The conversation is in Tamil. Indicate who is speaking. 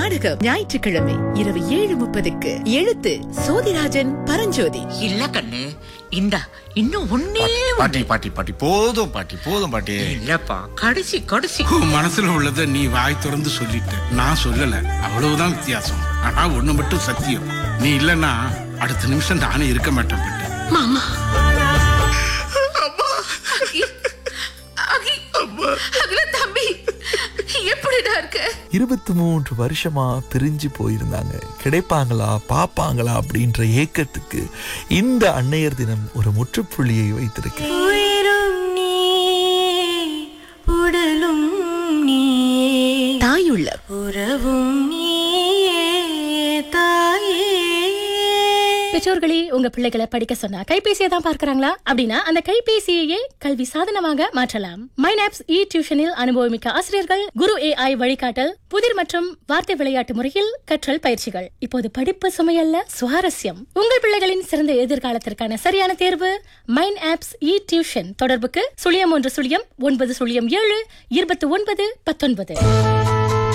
Speaker 1: நாடகம் ஞாயிற்றுக்கிழமை இரவு ஏழு முப்பதுக்கு எழுத்து சோதிராஜன் பரஞ்சோதி
Speaker 2: இல்ல கண்ணு இந்தா இன்னும் ஒன்னே
Speaker 3: பாட்டி பாட்டி பாட்டி போதும் பாட்டி போதும் பாட்டி
Speaker 2: இல்லப்பா கடைசி கடைசி
Speaker 4: உன் மனசுல உள்ளத நீ வாய் திறந்து சொல்லிட்ட நான் சொல்லல அவ்வளவுதான் வித்தியாசம் ஆனா ஒண்ணு மட்டும் சத்தியம் நீ இல்லன்னா அடுத்த நிமிஷம் நானே இருக்க மாட்டேன் பிள்ளை.
Speaker 2: மாமா அகி, அகி, அகில தம்பி எப்படிடா இருக்க
Speaker 5: இருபத்தி மூன்று வருஷமா பிரிஞ்சு போயிருந்தாங்க கிடைப்பாங்களா பாப்பாங்களா அப்படின்ற ஏக்கத்துக்கு இந்த அன்னையர் தினம் ஒரு முற்றுப்புள்ளியை வைத்திருக்கு
Speaker 6: உயிரும் நீ உடலும் நீ
Speaker 1: தாயுள்ள
Speaker 6: உறவும் நீயே தாயே
Speaker 7: பெற்றோர்களே உங்க பிள்ளைகளை படிக்க சொன்னா கைபேசியை தான் பார்க்கறாங்களா அப்படின்னா அந்த கைபேசியையே கல்வி சாதனமாக மாற்றலாம் மைனாப்ஸ் இ டியூஷனில் அனுபவமிக்க ஆசிரியர்கள் குரு ஏஐ வழிகாட்டல் புதிர் மற்றும் வார்த்தை விளையாட்டு முறையில் கற்றல் பயிற்சிகள் இப்போது படிப்பு சுமையல்ல சுவாரஸ்யம் உங்கள் பிள்ளைகளின் சிறந்த எதிர்காலத்திற்கான சரியான தேர்வு மைன் ஆப்ஸ் இ டியூஷன் தொடர்புக்கு சுழியம் ஒன்று சுழியம் ஒன்பது சுழியம் ஏழு இருபத்தி ஒன்பது பத்தொன்பது